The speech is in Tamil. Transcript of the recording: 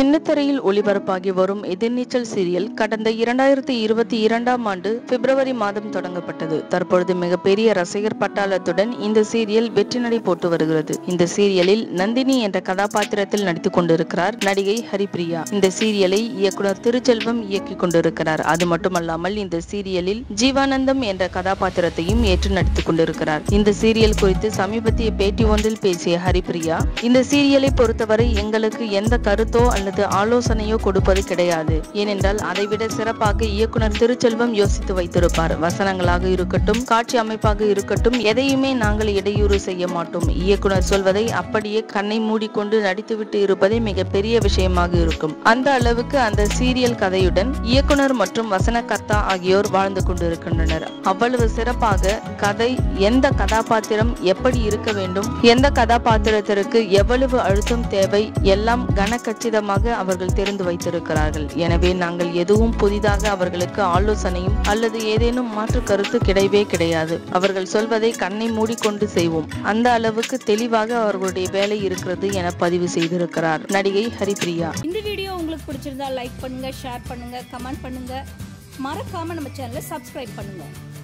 சின்னத்திரையில் ஒளிபரப்பாகி வரும் எதிர்நீச்சல் சீரியல் கடந்த இரண்டாயிரத்தி இருபத்தி இரண்டாம் ஆண்டு பிப்ரவரி மாதம் தொடங்கப்பட்டது தற்பொழுது மிகப்பெரிய ரசிகர் பட்டாளத்துடன் இந்த சீரியல் வெற்றி நடை போட்டு வருகிறது இந்த சீரியலில் நந்தினி என்ற கதாபாத்திரத்தில் நடித்துக் கொண்டிருக்கிறார் நடிகை ஹரிப்பிரியா இந்த சீரியலை இயக்குனர் திருச்செல்வம் இயக்கிக் கொண்டிருக்கிறார் அது மட்டுமல்லாமல் இந்த சீரியலில் ஜீவானந்தம் என்ற கதாபாத்திரத்தையும் ஏற்று நடித்துக் கொண்டிருக்கிறார் இந்த சீரியல் குறித்து சமீபத்திய பேட்டி ஒன்றில் பேசிய ஹரிப்பிரியா இந்த சீரியலை பொறுத்தவரை எங்களுக்கு எந்த கருத்தோ அல்லது ஆலோசனையோ கொடுப்பது கிடையாது ஏனென்றால் அதைவிட சிறப்பாக இயக்குனர் திருச்செல்வம் யோசித்து வைத்திருப்பார் வசனங்களாக இருக்கட்டும் காட்சி அமைப்பாக இருக்கட்டும் எதையுமே நாங்கள் இடையூறு செய்ய மாட்டோம் இயக்குனர் சொல்வதை அப்படியே கண்ணை மூடிக்கொண்டு நடித்துவிட்டு இருப்பதே மிகப்பெரிய விஷயமாக இருக்கும் அந்த அளவுக்கு அந்த சீரியல் கதையுடன் இயக்குனர் மற்றும் வசனகர்த்தா ஆகியோர் வாழ்ந்து கொண்டிருக்கின்றனர் அவ்வளவு சிறப்பாக கதை எந்த கதாபாத்திரம் எப்படி இருக்க வேண்டும் எந்த கதாபாத்திரத்திற்கு எவ்வளவு அழுத்தம் தேவை எல்லாம் கனக்கச்சிதமாக அவர்கள் தெரிந்து வைத்திருக்கிறார்கள் எனவே நாங்கள் எதுவும் புதிதாக அவர்களுக்கு ஆலோசனையும் அல்லது ஏதேனும் மாற்று கருத்து கிடையவே கிடையாது அவர்கள் சொல்வதை கண்ணை மூடிக்கொண்டு செய்வோம் அந்த அளவுக்கு தெளிவாக அவர்களுடைய வேலை இருக்கிறது என பதிவு செய்திருக்கிறார் நடிகை ஹரிப்பிரியா இந்த வீடியோ உங்களுக்கு பிடிச்சிருந்தா லைக் பண்ணுங்க ஷேர் பண்ணுங்க கமெண்ட் பண்ணுங்க மறக்காம நம்ம சேனலை சப்ஸ்கிரைப் பண்ணுங்க